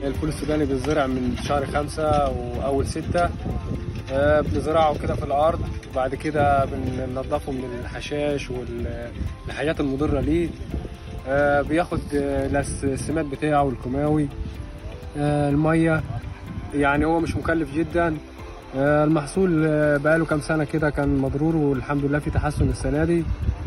الفول السوداني بيتزرع من شهر خمسة وأول ستة آه، بنزرعه كده في الأرض وبعد كده بننضفه من الحشاش والحاجات المضرة ليه آه، بياخد آه، الس- السماد بتاعه والكيماوي آه، المية يعني هو مش مكلف جدا آه، المحصول آه، بقاله كام سنة كده كان مضرور والحمد لله في تحسن السنة دي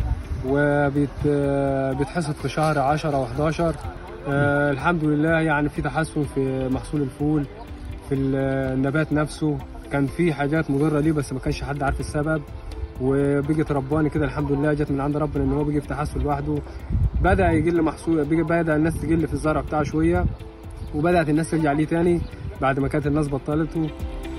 وبيتحصد في شهر 10 و11 الحمد لله يعني في تحسن في محصول الفول في النبات نفسه كان في حاجات مضره ليه بس ما كانش حد عارف السبب وبيجي رباني كده الحمد لله جت من عند ربنا ان هو بيجي في تحسن لوحده بدا يقل محصول بيجي- بدا الناس تقل في الزرع بتاعه شويه وبدات الناس ترجع ليه تاني بعد ما كانت الناس بطلته